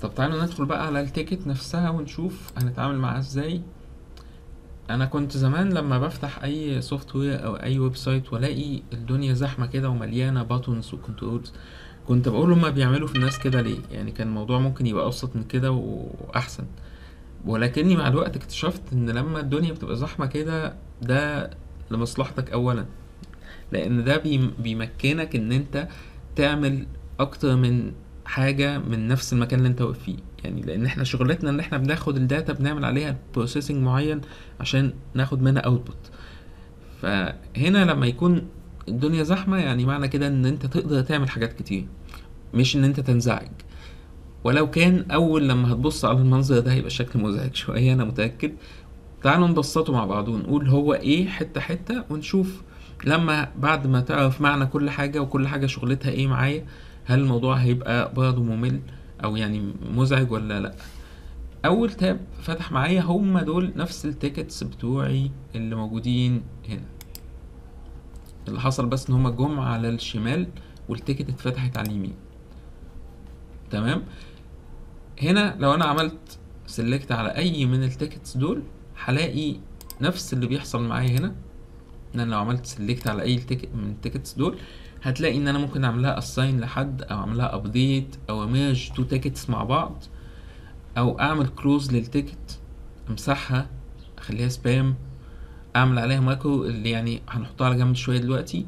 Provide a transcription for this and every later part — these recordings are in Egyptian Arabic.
طب تعالوا ندخل بقى على التيكت نفسها ونشوف هنتعامل معاها ازاي انا كنت زمان لما بفتح اي سوفت وير او اي ويب سايت والاقي الدنيا زحمه كده ومليانه باتونز وكنترولز كنت بقول هما بيعملوا في الناس كده ليه يعني كان الموضوع ممكن يبقى ابسط من كده واحسن ولكني مع الوقت اكتشفت ان لما الدنيا بتبقى زحمه كده ده لمصلحتك اولا لان ده بيم- بيمكنك ان انت تعمل اكتر من حاجه من نفس المكان اللي انت واقف فيه يعني لان احنا شغلتنا ان احنا بناخد الداتا بنعمل عليها بروسيسنج معين عشان ناخد منها اوتبوت فهنا لما يكون الدنيا زحمه يعني معنى كده ان انت تقدر تعمل حاجات كتير مش ان انت تنزعج ولو كان اول لما هتبص على المنظر ده هيبقى شكل مزعج شويه انا متاكد تعالوا نبسطه مع بعض ونقول هو ايه حته حته ونشوف لما بعد ما تعرف معنى كل حاجه وكل حاجه شغلتها ايه معايا هل الموضوع هيبقى برضه ممل او يعني مزعج ولا لا اول تاب فتح معايا هم دول نفس التيكتس بتوعي اللي موجودين هنا اللي حصل بس ان هما جم على الشمال والتيكت اتفتحت على اليمين تمام هنا لو انا عملت سيلكت على اي من التيكتس دول هلاقي نفس اللي بيحصل معايا هنا ان انا لو عملت سيلكت على اي تيكت من التيكتس دول هتلاقي ان انا ممكن اعملها اساين لحد او اعملها ابديت او اميرج تو تيكتس مع بعض او اعمل كلوز للتيكت امسحها اخليها سبام اعمل عليها مايكرو اللي يعني هنحطها على جنب شويه دلوقتي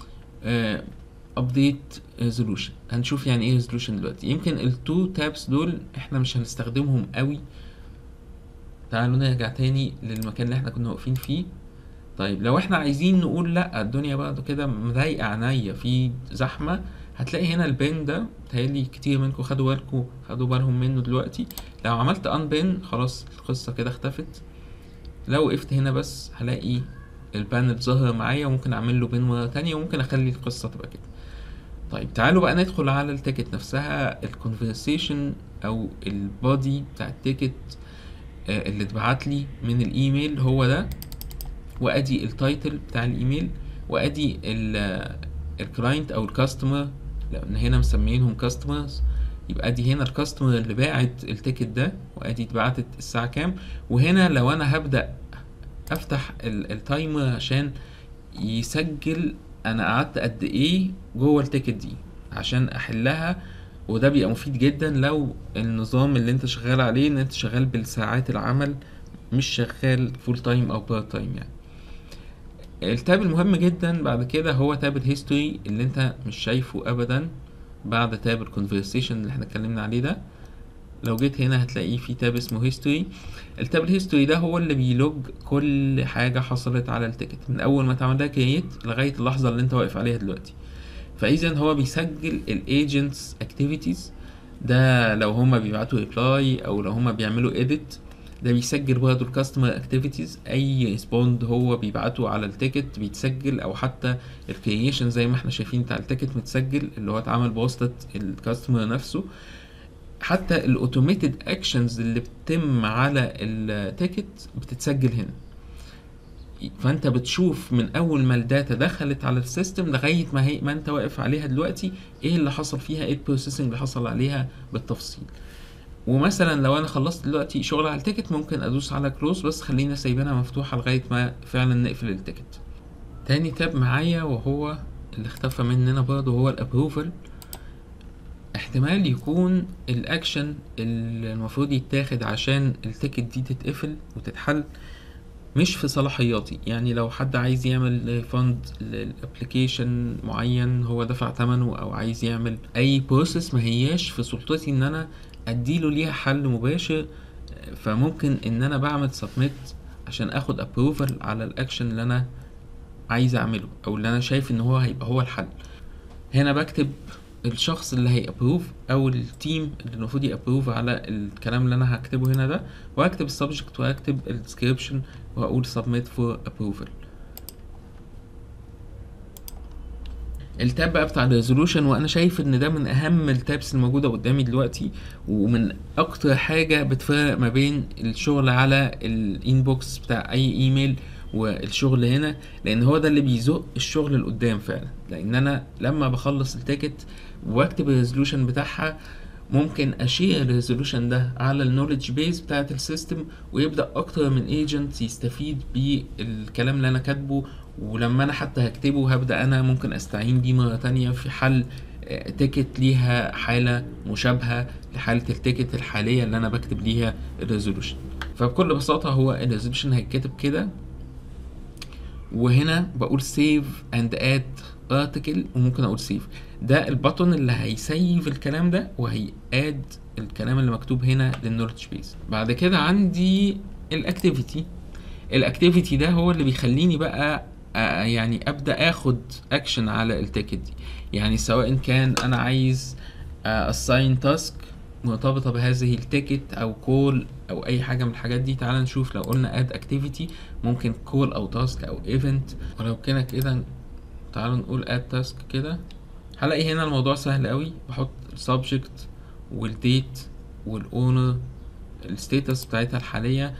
ابديت ريزولوشن هنشوف يعني ايه ريزولوشن دلوقتي يمكن التو تابس دول احنا مش هنستخدمهم قوي تعالوا نرجع تاني للمكان اللي احنا كنا واقفين فيه طيب لو احنا عايزين نقول لا الدنيا برضه كده مضايقه عينيا في زحمه هتلاقي هنا البين ده بتهيألي كتير منكم خدوا بالكم خدوا بالهم منه دلوقتي لو عملت ان بين خلاص القصه كده اختفت لو وقفت هنا بس هلاقي البانل ظاهر معايا وممكن اعمل له بين مره تانية وممكن اخلي القصه تبقى كده طيب تعالوا بقى ندخل على التيكت نفسها الكونفرسيشن او البادي بتاع التيكت آه، اللي اتبعت لي من الايميل هو ده وادي التايتل بتاع الايميل وادي الكلاينت او الكاستمر لان هنا مسمينهم كاستمرز يبقى ادي هنا الكاستمر اللي باعت التيكت ده وادي اتبعتت الساعه كام وهنا لو انا هبدا افتح ال- التايمر عشان يسجل انا قعدت قد ايه جوه التيكت دي عشان احلها وده بيبقى مفيد جدا لو النظام اللي انت شغال عليه ان انت شغال بالساعات العمل مش شغال فول تايم او بارت تايم يعني التاب المهم جدا بعد كده هو تاب الهيستوري اللي انت مش شايفه ابدا بعد تاب الكونفرسيشن اللي احنا اتكلمنا عليه ده لو جيت هنا هتلاقيه في تاب اسمه هيستوري التاب الهيستوري ده هو اللي بيلوج كل حاجة حصلت على التيكت من اول ما اتعمل لها كرييت لغاية اللحظة اللي انت واقف عليها دلوقتي فاذا هو بيسجل الايجنتس اكتيفيتيز ده لو هما بيبعتوا ريبلاي او لو هما بيعملوا edit ده بيسجل برضه الكاستمر اكتيفيتيز اي ريسبوند هو بيبعته على التيكت بيتسجل او حتى الكرييشن زي ما احنا شايفين بتاع التيكت متسجل اللي هو اتعمل بواسطه الكاستمر نفسه حتى الاوتوميتد اكشنز اللي بتتم على التيكت بتتسجل هنا فانت بتشوف من اول ما الداتا دخلت على السيستم لغايه ما هي ما انت واقف عليها دلوقتي ايه اللي حصل فيها ايه البروسيسنج اللي حصل عليها بالتفصيل ومثلا لو انا خلصت دلوقتي شغل على التيكت ممكن ادوس على كلوز بس خلينا سايبينها مفتوحه لغايه ما فعلا نقفل التيكت تاني تاب معايا وهو اللي اختفى مننا برضه هو الابروفل احتمال يكون الاكشن اللي المفروض يتاخد عشان التيكت دي تتقفل وتتحل مش في صلاحياتي يعني لو حد عايز يعمل فند للابلكيشن معين هو دفع ثمنه او عايز يعمل اي بروسيس ما هياش في سلطتي ان انا اديله ليها حل مباشر فممكن ان انا بعمل سبميت عشان اخد ابروفل على الاكشن اللي انا عايز اعمله او اللي انا شايف ان هو هيبقى هو الحل هنا بكتب الشخص اللي هيابروف او التيم اللي المفروض يابروف على الكلام اللي انا هكتبه هنا ده وهكتب السبجكت وهكتب الديسكريبشن وهقول submit for approval التاب بقى بتاع الريزولوشن وانا شايف ان ده من اهم التابس الموجوده قدامي دلوقتي ومن اكتر حاجه بتفرق ما بين الشغل على الانبوكس بتاع اي ايميل والشغل هنا لان هو ده اللي بيزق الشغل لقدام فعلا لان انا لما بخلص التيكت واكتب الريزولوشن بتاعها ممكن اشير الريزولوشن ده على النولج بيز بتاعت السيستم ويبدا اكتر من ايجنت يستفيد بالكلام اللي انا كاتبه ولما انا حتى هكتبه هبدا انا ممكن استعين بيه مره تانية في حل تيكت ليها حالة مشابهة لحالة التيكت الحالية اللي أنا بكتب ليها الريزولوشن فبكل بساطة هو الريزولوشن هيتكتب كده وهنا بقول سيف اند اد ارتكل وممكن اقول سيف ده البطن اللي هيسيف الكلام ده وهياد الكلام اللي مكتوب هنا للنولج بيز بعد كده عندي الاكتيفيتي الاكتيفيتي ده هو اللي بيخليني بقى آه، يعني ابدا اخد اكشن على التيكت دي يعني سواء كان انا عايز اساين تاسك مرتبطة بهذه التيكت او كول او اي حاجة من الحاجات دي تعال نشوف لو قلنا اد اكتيفيتي ممكن كول او تاسك او ايفنت ولو كان كده تعالوا نقول اد تاسك كده هلاقي هنا الموضوع سهل قوي بحط السبجكت والديت والاونر الستيتس بتاعتها الحالية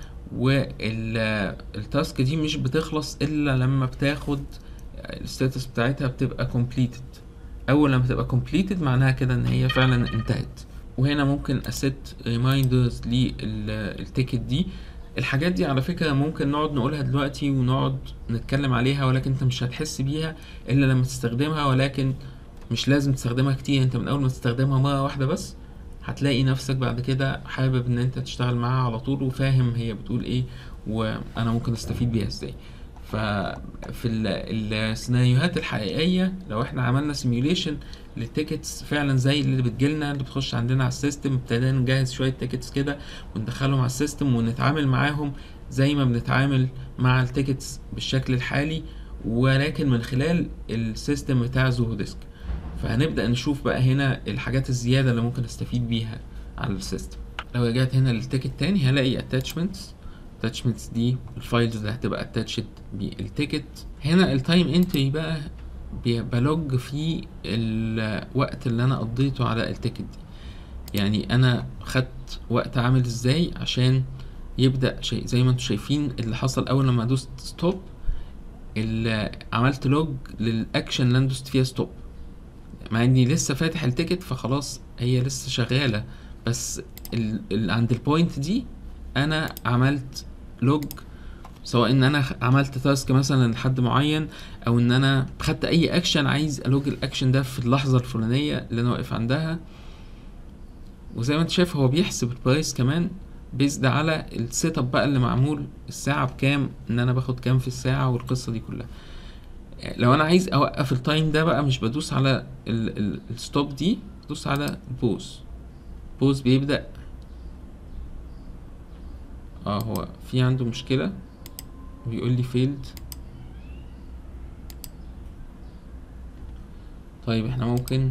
والتاسك دي مش بتخلص الا لما بتاخد الستاتس بتاعتها بتبقى completed اول لما تبقى completed معناها كده ان هي فعلا انتهت وهنا ممكن اسيت ريمايندرز للتيكت دي الحاجات دي على فكرة ممكن نقعد نقولها دلوقتي ونقعد نتكلم عليها ولكن انت مش هتحس بيها الا لما تستخدمها ولكن مش لازم تستخدمها كتير انت من اول ما تستخدمها مرة واحدة بس هتلاقي نفسك بعد كده حابب ان انت تشتغل معاها على طول وفاهم هي بتقول ايه وانا ممكن استفيد بيها ازاي ففي ال- السيناريوهات الحقيقية لو احنا عملنا سيميوليشن للتيكتس فعلا زي اللي بتجيلنا اللي بتخش عندنا على السيستم ابتدينا نجهز شوية تيكتس كده وندخلهم على السيستم ونتعامل معاهم زي ما بنتعامل مع التيكتس بالشكل الحالي ولكن من خلال السيستم بتاع زوهو ديسك فهنبدأ نشوف بقى هنا الحاجات الزيادة اللي ممكن استفيد بيها على السيستم لو رجعت هنا للتيكت تاني هلاقي attachments attachments دي الفايلز اللي هتبقى attached بالتيكت هنا التايم انتري بقى بي- بلوج فيه الوقت اللي انا قضيته على التيكت دي يعني انا خدت وقت عامل ازاي عشان يبدأ شيء زي ما انتم شايفين اللي حصل اول لما دوست ستوب اللي عملت لوج للاكشن اللي انا دوست فيها ستوب مع اني لسه فاتح التيكت فخلاص هي لسه شغالة بس ال... ال... عند البوينت دي انا عملت لوج سواء ان انا خ- عملت تاسك مثلا لحد معين او ان انا خدت اي اكشن عايز الوج الاكشن ده في اللحظة الفلانية اللي انا واقف عندها وزي ما انت شايف هو بيحسب البرايس كمان بيزد على السيت اب بقى اللي معمول الساعة بكام ان انا باخد كام في الساعة والقصة دي كلها لو انا عايز اوقف التايم ده بقى مش بدوس على الستوب دي بدوس على بوز بوز بيبدأ اه هو في عنده مشكلة بيقول لي فيلد طيب احنا ممكن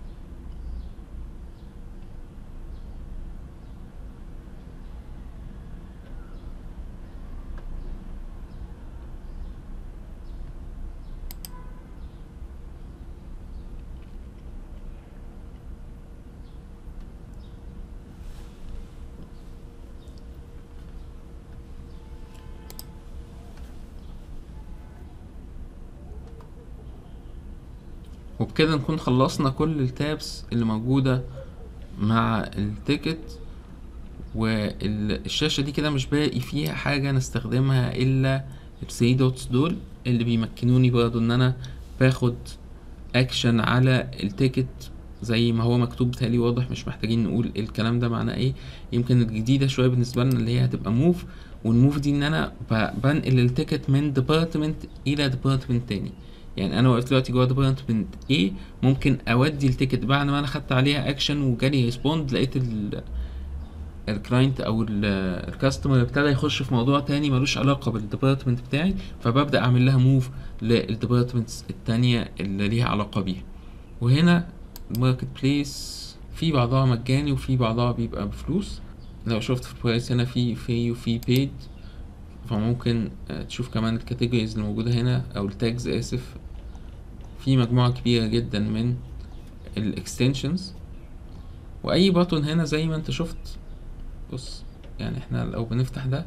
وبكده نكون خلصنا كل التابس اللي موجودة مع التيكت والشاشة دي كده مش باقي فيها حاجة نستخدمها إلا الثري دوتس دول اللي بيمكنوني برضه إن أنا باخد أكشن على التيكت زي ما هو مكتوب بتهيألي واضح مش محتاجين نقول الكلام ده معناه ايه يمكن الجديدة شوية بالنسبة لنا اللي هي هتبقى موف والموف دي ان انا ب- بنقل التيكت من ديبارتمنت الى ديبارتمنت تاني يعني انا واقف دلوقتي جوه ديبارتمنت A ممكن اودي التيكت بعد ما انا خدت عليها اكشن وجالي ريسبوند لقيت ال الكلاينت او الكاستمر ابتدى يخش في موضوع تاني ملوش علاقه بالديبارتمنت بتاعي فببدا اعمل لها موف للديبارتمنتس التانية اللي ليها علاقه بيها وهنا الماركت بليس في بعضها مجاني وفي بعضها بيبقى بفلوس لو شفت في البرايس هنا في في وفي بيد فممكن آه، تشوف كمان الكاتيجوريز اللي موجودة هنا أو التاجز آسف في مجموعة كبيرة جدا من الاكستنشنز وأي بutton هنا زي ما انت شفت بص يعني احنا لو بنفتح ده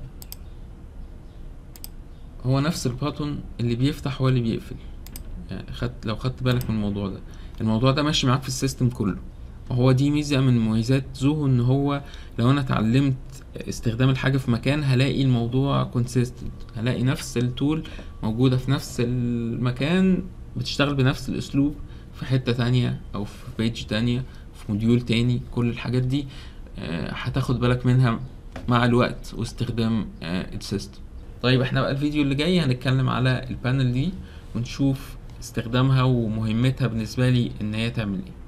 هو نفس الباتون اللي بيفتح هو اللي بيقفل يعني خدت لو خدت بالك من الموضوع ده الموضوع ده ماشي معاك في السيستم كله وهو دي ميزة من مميزات زوهو ان هو لو انا اتعلمت استخدام الحاجة في مكان هلاقي الموضوع كونسيستنت هلاقي نفس التول موجودة في نفس المكان بتشتغل بنفس الاسلوب في حتة تانية او في بيج تانية في موديول تاني كل الحاجات دي آه، هتاخد بالك منها مع الوقت واستخدام آه، السيستم طيب احنا بقى الفيديو اللي جاي هنتكلم على البانل دي ونشوف استخدامها ومهمتها بالنسبة لي ان هي تعمل ايه